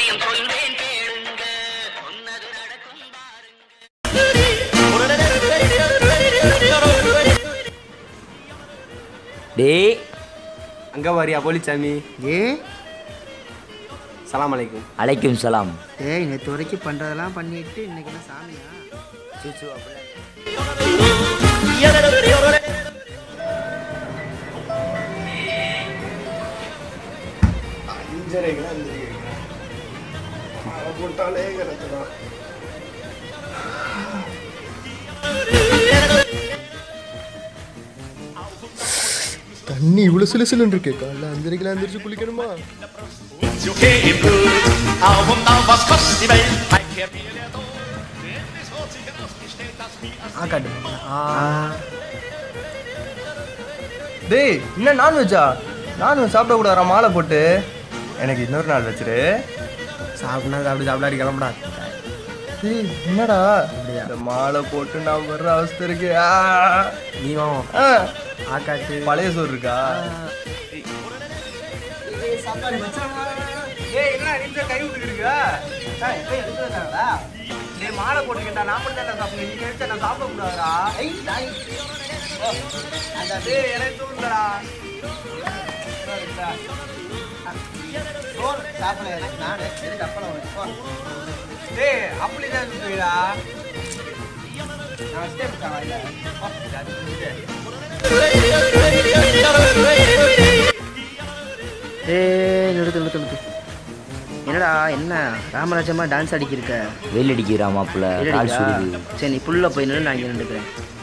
ரகசியம் சொல்வேன் கேளுங்க சொன்னது நடக்கும் பாருங்க டேய் அங்கே வாரியா போலிச்சாமி ஏ சலாம் அலைக்கும் அலைக்கும் சலாம் ஏய் நேற்று வரைக்கும் பண்ணுறதெல்லாம் பண்ணிட்டு இன்னைக்கு என்ன சாமியா தண்ணி இவ்வளோ சிலு சிலுன்னு இருக்கே காலைல அஞ்சரைக்கெல்லாம் எந்திரிச்சு குளிக்கணுமா ஆக்காட்டு டேய் என்ன நான்வெஜ்ஜா நான்வெஜ் சாப்பிடக்கூடாதா மாலை போட்டு எனக்கு இன்னொரு நாள் வச்சிரு சாப்பிட்னா சாப்பிட்டு சாப்பிடாடி கிளம்புடா டேய் என்னடா இந்த மாலை போட்டு நான் வர்ற அவஸ்தை இருக்கு ஆ. நீ வா ஆக்காட்டு பழைய சோறு இருக்கா ஏய் என்ன நிமிஷம் கை விட்டுக்கிருக்கா டேய் மாலை போட்டுக்கிட்டா நான் மட்டும் தான் சாப்பிடுவேன் நீங்க எடுத்து நான் சாப்பிட கூடாதா டேய் எனக்கு தூண்டுடா டேய் அப்படி தான் சொல்லுடா நான் ஸ்டெப் காலையில ஏ நிறுத்து நிறுத்து நிறுத்து என்னடா என்ன ராமராஜமா டான்ஸ் அடிக்கிருக்க வெயில் அடிக்கிறா மாப்பிள்ள கால் சுடுது சரி நீ புல்ல போய் நின்று நான் இங்கே நின்றுக்கிறேன்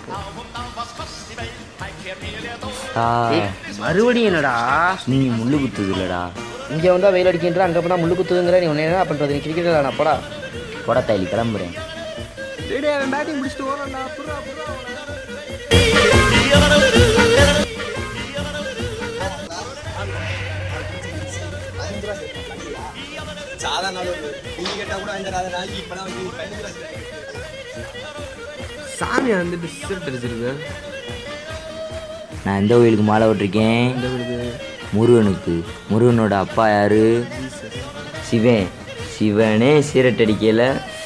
ஆ, ஏய் மறுபடியும் என்னடா நீ முள்ளு குத்துது இல்லடா இங்கே வந்தால் வெயில் அடிக்கின்ற அங்கே போனால் முள்ளு குத்துதுங்கிற நீ உன்னை என்ன பண்ணுறது நீ கிரிக்கெட் விளாடப்படா போட தைலி கிளம்புறேன் டேய் டேய் அவன் பேட்டிங் முடிச்சுட்டு ஓடுறான்டா புறா புறா சாமி வந்துட்டு சிரிட்டு அடிச்சிருக்கு நான் எந்த கோயிலுக்கு மாலை விட்டுருக்கேன் முருகனுக்கு முருகனோட அப்பா யாரு சிவன் சிவனே சீரட் அடிக்கல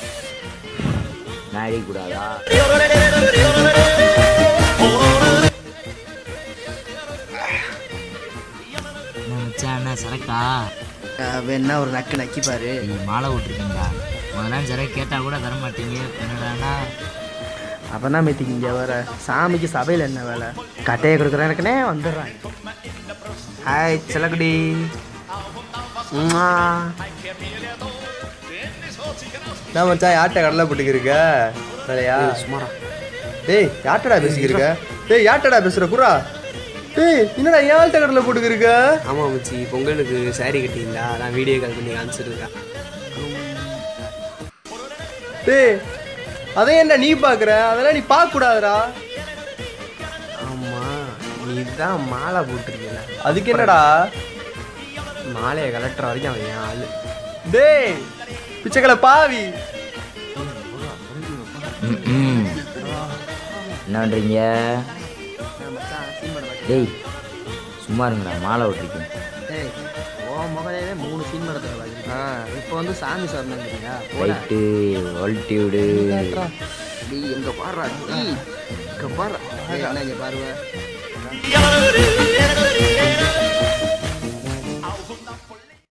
நான் அடிக்கக்கூடாதா என்ன மச்சான் என்ன சரக்கா வேணா ஒரு நக்கு நக்கிப்பாரு நீ மாலை விட்டுருக்கீங்களா முதல்ல சரக்கு கேட்டால் கூட தர மாட்டீங்க என்னடானா அப்போ தான் மேத்திக்கு இங்கே வர சாமிக்கு சபையில் என்ன வேலை கட்டையை கொடுக்குறேன் எனக்குனே வந்துடுறான் ஹாய் செல்லக்குடி உம்மா. நான் மச்சான் யார்கிட்ட கடலை போட்டுக்கிருக்க வேலையா சுமாரா டேய் யார்ட்டடா பேசிக்கிருக்க டேய் யார்ட்டடா பேசுற குரா டேய் என்னடா யார்கிட்ட கடலை போட்டுக்கிருக்க ஆமாம் மச்சி பொங்கலுக்கு saree கட்டிங்களா நான் வீடியோ கால் பண்ணி காமிச்சிருக்கேன் டேய் அதை என்ன நீ பார்க்குற அதெல்லாம் நீ பார்க்க கூடாதுடா ஆமாம் நீ தான் மாலை போட்டிருக்கீல அதுக்கு என்னடா மாலையை கலட்டுற வரைக்கும் அவன் என் ஆள் டேய் பிச்சைக்கலை பாவி ம்ம். என்ன பண்ணுறீங்க டேய் சும்மா இருங்கடா மாலை விட்டுருக்கேன் ஏய் ஓ முகலையிலே மூணு சீன் மரத்தில் ஆ இப்போ வந்து சாமி சார்னாங்கிறீங்க ரைட்டு வல்ட்டி விடு நீ எங்க பாடுறா நீ எங்க பாடுறா என்ன இங்க பாருவ